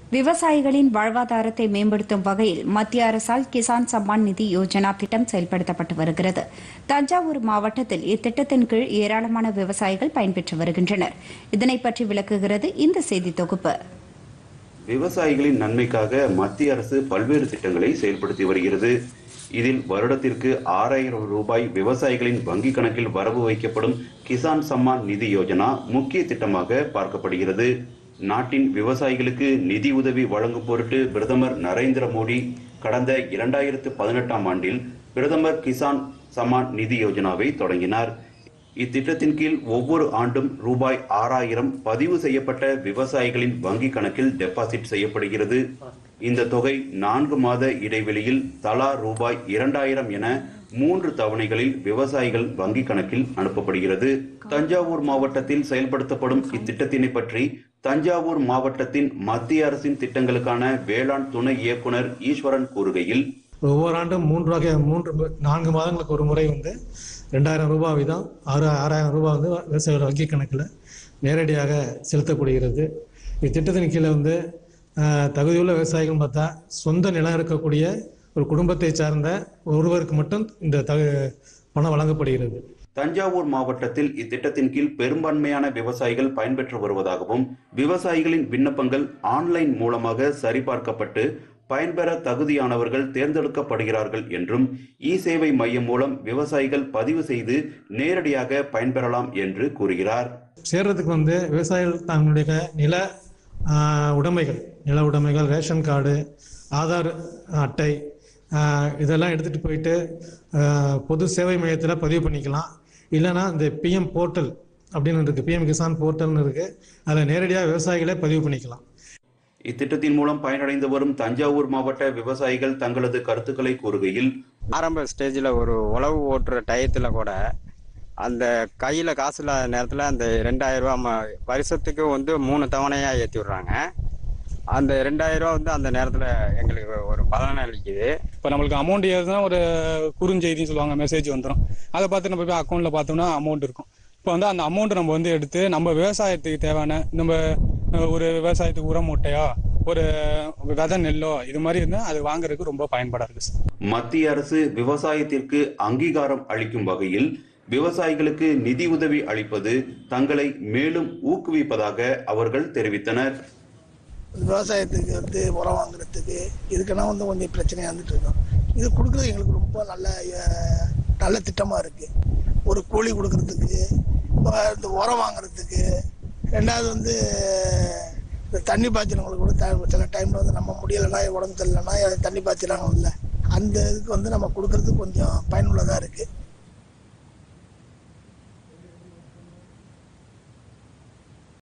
விவசாயிகளின் வாழ்வாதாரத்தை மேம்படுத்தும் வகையில் மத்திய அரசால் கிசான் சம்மான் நிதி யோஜனா திட்டம் செயல்படுத்தப்பட்டு வருகிறது தஞ்சாவூர் மாவட்டத்தில் இத்திட்டத்தின் கீழ் ஏராளமான விவசாயிகள் பயன்பெற்று வருகின்றனர் இதனை பற்றி விளக்குகிறது இந்த செய்தி தொகுப்பு விவசாயிகளின் நன்மைக்காக மத்திய அரசு பல்வேறு திட்டங்களை செயல்படுத்தி வருகிறது இதில் வருடத்திற்கு ஆறாயிரம் ரூபாய் விவசாயிகளின் வங்கி கணக்கில் வரவு வைக்கப்படும் கிசான் சம்மான் நிதி யோஜனா முக்கிய திட்டமாக பார்க்கப்படுகிறது நாட்டின் விவசாயிகளுக்கு நிதி உதவி வழங்கும் பொருட்டு பிரதமர் நரேந்திர மோடி கடந்த இரண்டாயிரத்து பதினெட்டாம் ஆண்டில் பிரதமர் கிசான் சம்மான் நிதி யோஜனாவை தொடங்கினார் இத்திட்டத்தின் கீழ் ஒவ்வொரு ஆண்டும் ரூபாய் ஆறாயிரம் பதிவு செய்யப்பட்ட விவசாயிகளின் வங்கி கணக்கில் டெபாசிட் செய்யப்படுகிறது இந்த தொகை நான்கு மாத இடைவெளியில் தலா ரூபாய் இரண்டாயிரம் என மூன்று தவணைகளில் விவசாயிகள் வங்கி கணக்கில் அனுப்பப்படுகிறது தஞ்சாவூர் மாவட்டத்தில் செயல்படுத்தப்படும் இத்திட்டத்தினை பற்றி தஞ்சாவூர் மாவட்டத்தின் மத்திய அரசின் திட்டங்களுக்கான வேளாண் துணை இயக்குனர் ஈஸ்வரன் கூறுகையில் ஒவ்வொரு ஆண்டும் மூன்று வகை மூன்று நான்கு மாதங்களுக்கு ஒரு முறை வந்து ரெண்டாயிரம் ரூபாய் வீதம் ஆறு ஆறாயிரம் ரூபாய் வந்து விவசாயிகளோட வங்கி கணக்கில் நேரடியாக செலுத்தப்படுகிறது இத்திட்டத்தின் கீழே வந்து ஆஹ், தகுதியுள்ள விவசாயிகள் பார்த்தா சொந்த நிலம் இருக்கக்கூடிய ஒரு குடும்பத்தை சார்ந்த ஒருவருக்கு மட்டும் இந்த தகு பணம் வழங்கப்படுகிறது தஞ்சாவூர் மாவட்டத்தில் இத்திட்டத்தின் கீழ் பெரும்பான்மையான விவசாயிகள் பயன்பெற்று வருவதாகவும் விவசாயிகளின் விண்ணப்பங்கள் ஆன்லைன் மூலமாக சரிபார்க்கப்பட்டு பயன்பெற தகுதியானவர்கள் தேர்ந்தெடுக்கப்படுகிறார்கள் என்றும் இ சேவை மையம் மூலம் விவசாயிகள் பதிவு செய்து நேரடியாக பயன்பெறலாம் என்று கூறுகிறார் சேர்றதுக்கு வந்து விவசாயிகள் தங்களுடைய நில ஆஹ், உடைமைகள் நில உடைமைகள் ரேஷன் கார்டு ஆதார் அட்டை ஆஹ், இதெல்லாம் எடுத்துகிட்டு போயிட்டு ஆஹ், பொது சேவை மையத்தில் பதிவு பண்ணிக்கலாம் இல்லைன்னா இந்த பிஎம் போர்ட்டல் அப்படின்னு இருக்குது பிஎம் கிசான் போர்ட்டல்னு இருக்குது அதில் நேரடியாக விவசாயிகளே பதிவு பண்ணிக்கலாம் இத்திட்டத்தின் மூலம் பயனடைந்து வரும் தஞ்சாவூர் மாவட்ட விவசாயிகள் தங்களது கருத்துக்களை கூறுகையில் ஆரம்ப ஸ்டேஜில் ஒரு உழவு ஓட்டுற டயத்தில் கூட அந்த கையில் காசு இல்லாத நேரத்தில் அந்த ரெண்டாயிரம் ரூபா ம- வருஷத்துக்கு வந்து மூணு தவணையாக ஏற்றி விடுறாங்க அந்த ரெண்டாயிரம் ரூபா வந்து அந்த நேரத்தில் எங்களுக்கு ஒரு பலன் அளிக்குது இப்போ நம்மளுக்கு அமௌண்ட் ஏறுதுன்னா ஒரு குறுஞ்செய்தின்னு சொல்லுவாங்க மெசேஜ் வந்துடும் அதை பார்த்து நம்ம போய் அக்கௌண்ட்டில் பார்த்தோம்னா அமௌண்ட் இருக்கும் இப்போ வந்து அந்த அமௌண்ட் நம்ம வந்து எடுத்து நம்ம விவசாயத்துக்கு தேவையான நம்ம அஹ், ஒரு விவசாயத்துக்கு உரம் மூட்டையோ ஒரு விதை நெல்லோ இது மாதிரி இருந்தால் அது வாங்குறதுக்கு ரொம்ப பயன்பாடாக இருக்கு சார் மத்திய அரசு விவசாயத்திற்கு அங்கீகாரம் அளிக்கும் வகையில் விவசாயிகளுக்கு நிதி உதவி அளிப்பது தங்களை மேலும் ஊக்குவிப்பதாக அவர்கள் தெரிவித்தனர் விவசாயத்துக்கு வந்து உரம் வாங்குறதுக்கு இதுக்கெல்லாம் வந்து கொஞ்சம் பிரச்சனையாக இருந்துட்டு இருக்கோம் இது கொடுக்குறது எங்களுக்கு ரொம்ப நல்ல அஹ், நல்ல திட்டமாக இருக்குது ஒரு கூலி கொடுக்கறதுக்கு அஹ், இந்த உரம் வாங்குறதுக்கு ரெண்டாவது வந்து இந்த தண்ணி பாய்ச்சனவங்களுக்கு கூட த- சில டைமில் வந்து நம்ம முடியலைன்னா உடம்பு சரியில்லைன்னா தண்ணி பாய்ச்சலாங்கல்ல அந்த இதுக்கு வந்து நம்ம கொடுக்கறது கொஞ்சம் பயனுள்ளதாக இருக்குது